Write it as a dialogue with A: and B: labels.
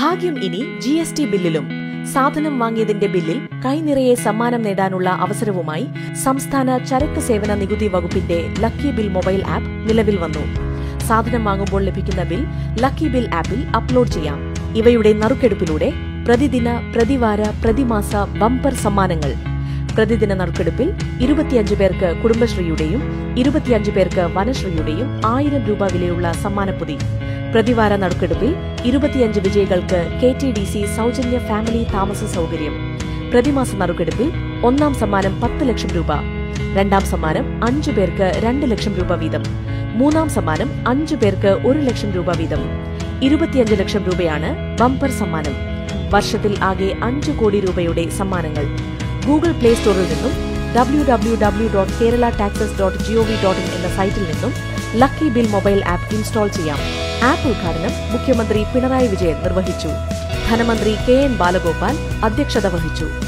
A: ഭാഗ്യം ഇനി G S T ബില്ലിലും സാധനം വാങ്ങിയതിന്റെ ബില്ലിൽ കൈനിറയെ സമ്മാനം നേടാനുള്ള അവസരവുമായി സംസ്ഥാന ചരക്ക് സേവന നികുതി വകുപ്പിന്റെ ലക്കി ബിൽ മൊബൈൽ ആപ്പ് നിലവിൽ വന്നു സാധനം വാങ്ങുമ്പോൾ ലഭിക്കുന്ന ബിൽ ലക്കി ബിൽ ആപ്പിൽ അപ്ലോഡ് ചെയ്യാം ഇവയുടെ നറുക്കെടുപ്പിലൂടെ പ്രതിദിന പ്രതിവാര പ്രതിമാസ ബമ്പർ സമ്മാനങ്ങൾ പ്രതിദിന നറുക്കെടുപ്പിൽ ഇരുപത്തിയഞ്ച് പേർക്ക് കുടുംബശ്രീയുടെയും ഇരുപത്തിയഞ്ച് പേർക്ക് വനശ്രീയുടെയും ആയിരം രൂപ വിലയുള്ള സമ്മാനപ്പൊതി പ്രതിവാര നറുക്കെടുപ്പിൽ ഇരുപത്തിയഞ്ച് വിജയികൾക്ക് കെ ടി ഡി സി സൗജന്യ ഫാമിലി താമസ സൗകര്യം പ്രതിമാസ നറുക്കെടുപ്പിൽ ഒന്നാം സമ്മാനം പത്ത് ലക്ഷം രൂപ രണ്ടാം സമ്മാനം അഞ്ചു പേർക്ക് രണ്ട് ലക്ഷം രൂപ വീതം മൂന്നാം സമ്മാനം അഞ്ചു പേർക്ക് ഒരു ലക്ഷം രൂപ വീതം ഇരുപത്തിയഞ്ച് ലക്ഷം രൂപയാണ് ബമ്പർ സമ്മാനം വർഷത്തിൽ ആകെ അഞ്ചു കോടി രൂപയുടെ സമ്മാനങ്ങൾ ഗൂഗിൾ പ്ലേ സ്റ്റോറിൽ നിന്നും W W W dot Kerala taxes dot G O V dot in എന്ന സൈറ്റിൽ നിന്നും lucky bill mobile app install ചെയ്യാം ആപ്പ് ഉദ്ഘാടനം മുഖ്യമന്ത്രി പിണറായി വിജയൻ നിർവഹിച്ചു ധനമന്ത്രി കെ എൻ ബാലഗോപാൽ അധ്യക്ഷത വഹിച്ചു